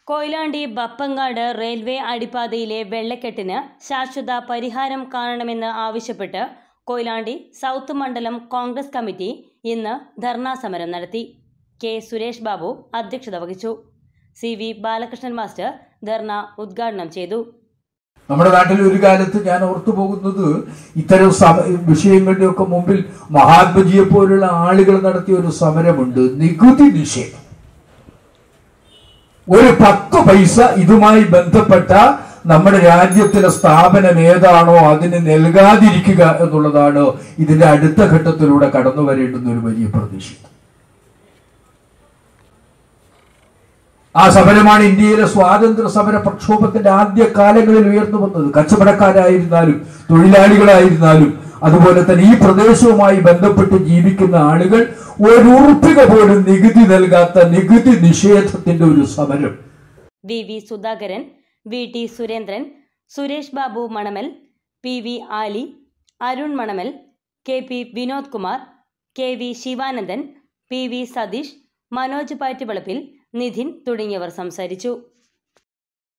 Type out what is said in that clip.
Koyilandy ബപ്പങ്ങാട് railway അടിപ്പാതയിലെ വെള്ളക്കെട്ടിന് ശാശ്വത പരിഹാരം കാണണമെന്ന് ആവശ്യപ്പെട്ട് കൊയിലാണ്ടി സൗത്ത് മണ്ഡലം കോൺഗ്രസ് കമ്മിറ്റി ഇന്ന് ധർണാ സമരം നടത്തി കെ സുരേഷ് ബാബു അധ്യക്ഷത വഹിച്ചു C V Balakrishnan master dharna ഉദ്ഘാടനം ചെയ്തു നമ്മുടെ നാട്ടിൽ ഒരു കാലത്ത് ഞാൻ ഓർത്തു പോകുന്നത് ഇത്തരം സമ വിഷയങ്ങളുടെ ഒക്കെ മുമ്പിൽ മഹാത്മജിയെ പോലുള്ള ആളുകൾ നടത്തിയ ഒരു സമരമുണ്ട് നികുതി നിഷേധം ഒരു പത്ത് പൈസ ഇതുമായി ബന്ധപ്പെട്ട നമ്മുടെ രാജ്യത്തിലെ സ്ഥാപനം ഏതാണോ അതിന് നൽകാതിരിക്കുക എന്നുള്ളതാണ് ഇതിന്റെ അടുത്ത ഘട്ടത്തിലൂടെ കടന്നു വരേണ്ടുന്ന ഒരു വലിയ പ്രതീക്ഷ ആ സമരമാണ് ഇന്ത്യയിലെ സ്വാതന്ത്ര്യ സമര പ്രക്ഷോഭത്തിന്റെ ആദ്യ കാലങ്ങളിൽ ഉയർന്നു വന്നത് കച്ചവടക്കാരായിരുന്നാലും തൊഴിലാളികളായിരുന്നാലും അതുപോലെ തന്നെ ഈ പ്രദേശവുമായി ബന്ധപ്പെട്ട് ജീവിക്കുന്ന ആളുകൾ ഒരു ഉറുപ്പിക പോലും നികുതി നൽകാത്ത നികുതി നിഷേധത്തിന്റെ ഒരു സമരം V V Sudhakaran V T Surendran Suresh Babu Manamal P V Ali Arun Manamal K P Vinod Kumar K V Sivanandan P V Satheesh Manoj പാറ്റുവളപ്പിൽ നിധിൻ തുടങ്ങിയവർ സംസാരിച്ചു